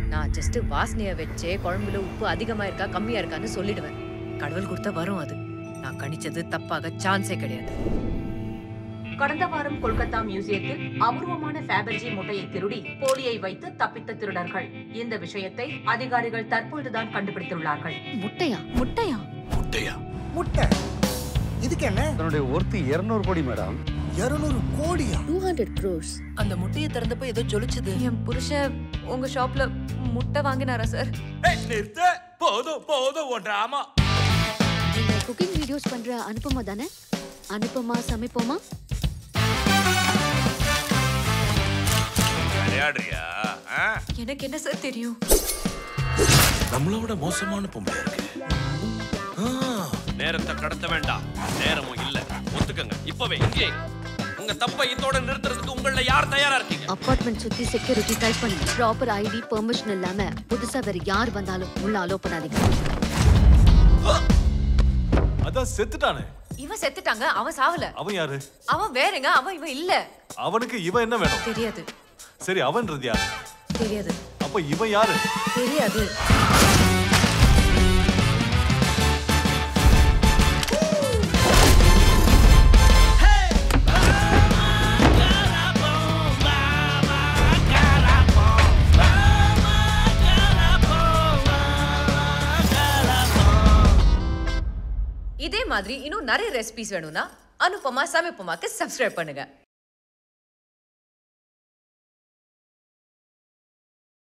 நான் ஜஸ்ட் வாசனைய வச்சே குழம்புல உப்பு அதிகமா இருக்கா கம்மியா இருக்கான்னு சொல்லிடுவேன் கடவுள் கொடுத்த வரும் அது நான் கணிச்சது தப்பாக சான்ஸே கிடையாது கடந்த வாரம் கொல்கத்தா மியூசியத்தில் அபூர்வமான ஃபேபர்ஜி முட்டையை திருடி போலியை வைத்து தப்பித்த திருடர்கள் இந்த விஷயத்தை அதிகாரிகள் தற்பொழுதுதான் கண்டுபிடித்துள்ளார்கள் முட்டையா முட்டையா முட்டையா முட்டை இதுக்கு என்ன அதனுடைய ஒர்த்து இருநூறு கோடி மேடம் இருநூறு கோடியா டூ ஹண்ட்ரட் க்ரோர்ஸ் அந்த முட்டையை திறந்தப்ப ஏதோ ஜொலிச்சது என் புருஷன் உங்க ஷாப்ல முட்டை வாங்கினாரா சார் ஏய், நிறுத்து போதும் போதும் உன் டிராமா நீங்க குக்கிங் வீடியோஸ் பண்ற அனுப்பமா தானே அனுப்பமா சமைப்போமா விளையாடுறியா ஆ? எனக்கு என்ன சார் தெரியும் நம்மளோட மோசமான பொம்பளை இருக்கு ஆ, நேரத்தை கடத்த வேண்டாம் நேரமும் இல்ல ஒத்துக்கங்க இப்பவே இங்கே உங்க தப்பை இதோட நிறுத்துறதுக்கு உங்கள யார் தயாரா இருக்கீங்க அபார்ட்மெண்ட் சுத்தி செக்யூரிட்டி டைப் பண்ணுங்க ப்ராப்பர் ஐடி பெர்மிஷன் இல்லாம புதுசா வேற யார் வந்தாலும் உள்ள அலோ பண்ணாதீங்க அதான் செத்துட்டானே இவன் செத்துட்டாங்க அவன் சாவல அவன் யாரு அவன் வேறங்க அவன் இவன் இல்ல அவனுக்கு இவன் என்ன வேணும் தெரியாது சரி அவன்றது யாரு தெரியாது அப்ப இவன் யாரு தெரியாது இதே மாதிரி இன்னும் நிறைய ரெசிபிஸ் வேணும்னா அனுப்பமா சமைப்போமாக்கு சப்ஸ்கிரைப் பண்ணுங்க